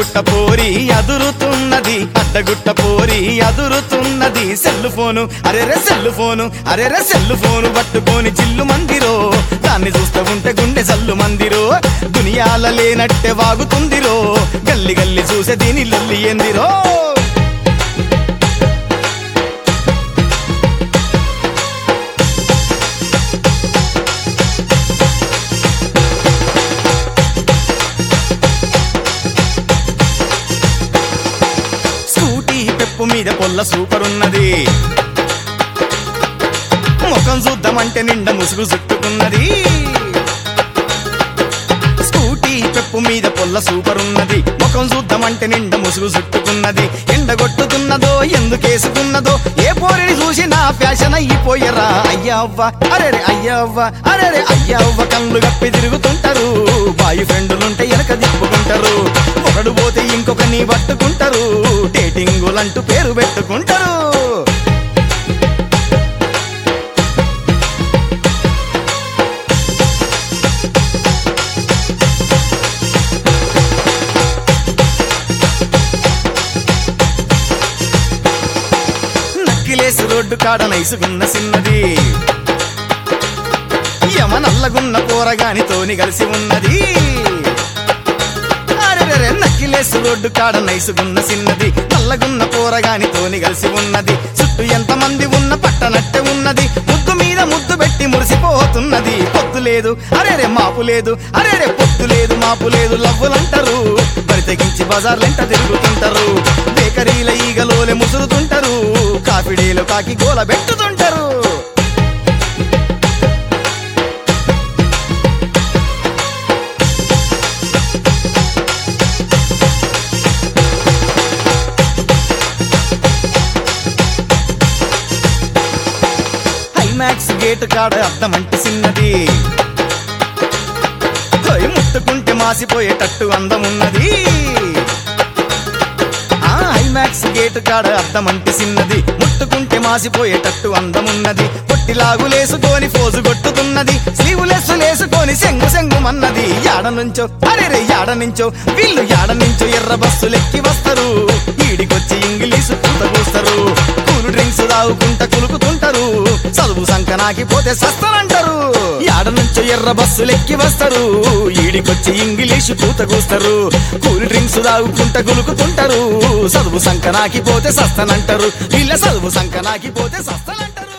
అడ్డగుట్ట పోరి అదురుతున్నది అడ్డగుట్ట పోరి అదురుతున్నది సెల్లు ఫోను అరెరే సెల్లు ఫోను అరెరే సెల్లు ఫోను పట్టుకొని చిల్లు మందిరో దాన్ని చూస్తూ ఉంటే గుండె సల్లు మందిరో దునియాల లేనట్టే వాగుతుందిరో గల్లి గల్లి చూసే దీని లొల్లి ఎందిరో స్కూటీ పెప్పు మీద పొల్ల సూపర్ ఉన్నది ముఖం చూద్దామంటే నిండా ముసుగు చుట్టుకున్నది స్కూటీ పెప్పు మీద పొల్ల సూపర్ ఉన్నది ముఖం చూద్దామంటే నిండా ముసుగు చుట్టుకున్నది ఎండగొట్టుతున్నదో ఎందుకేసుకున్నదో ఏ పోరిని చూసి నా ఫ్యాషన్ అయిపోయరా అయ్యవ్వ అరెరే అయ్యవ్వ అరెరే అయ్యవ్వ కళ్ళు గప్పి తిరుగుతుంటారు బాయ్ ఫ్రెండ్లుంటే వెనక తిప్పుకుంటారు ఒకడు పోతే ఇంకొకని పట్టుకుంటారు డేటింగులంటూ పేరు పెట్టుకుంటారు నక్కిలేసి రోడ్డు కాడ నైసుగున్న సిన్నది యమ నల్లగున్న పోరగానితోని కలిసి ఉన్నది అరెరెరె నక్కిలేసి రోడ్డు కాడ నైసుగున్న సిన్నది నల్లగున్న పోరగానితోని కలిసి ఉన్నది చుట్టూ ఎంత మంది ఉన్న పట్టనట్టే ఉన్నది ముద్దు మీద ముద్దు పెట్టి మురిసిపోతున్నది పొత్తు లేదు అరేరే మాపు లేదు అరేరే పొత్తు లేదు మాపు లేదు లవ్వులంటారు బరి తెగించి బజార్లెంట తిరుగుతుంటారు బేకరీల ఈగలోలే ముసురుతుంటారు కాఫీడేలో కాకి గోల పెట్టుతుంటారు హైమాక్స్ గేట్ కాడ అద్దమంటి సిన్నది హోయ్ ముట్టుకుంటే మాసిపోయేటట్టు అందమున్నది ఆ హైమాక్స్ గేట్ కాడ అద్దమంటి సిన్నది ముట్టుకుంటే మాసిపోయేటట్టు అందమున్నది పొట్టిలాగులేసుకొని ఫోజు కొట్టుతున్నది స్లీవులెస్ లేసుకొని సెంగు సెంగుమన్నది యాడ నుంచో అరే యాడ నుంచో వీళ్ళు యాడ నుంచో ఎర్ర బస్సులెక్కి వస్తారు ఈడికొచ్చి ఇంగ్లీషు పూత పూస్తారు కూల్ డ్రింక్స్ తాగుకుంటా కులుకుతుంటారు చదువు సంకనాకి పోతే సస్తనంటారు యాడ నుంచో ఎర్ర బస్సులెక్కి వస్తారు ఈడికొచ్చి ఇంగ్లీషు పూత కూస్తారు కూల్ డ్రింక్స్ తాగుకుంటా గులుకుతుంటారు చదువు సంకనాకి పోతే సస్తనంటారు వీళ్ళ చదువు సంకనాకి పోతే సస్తనంటారు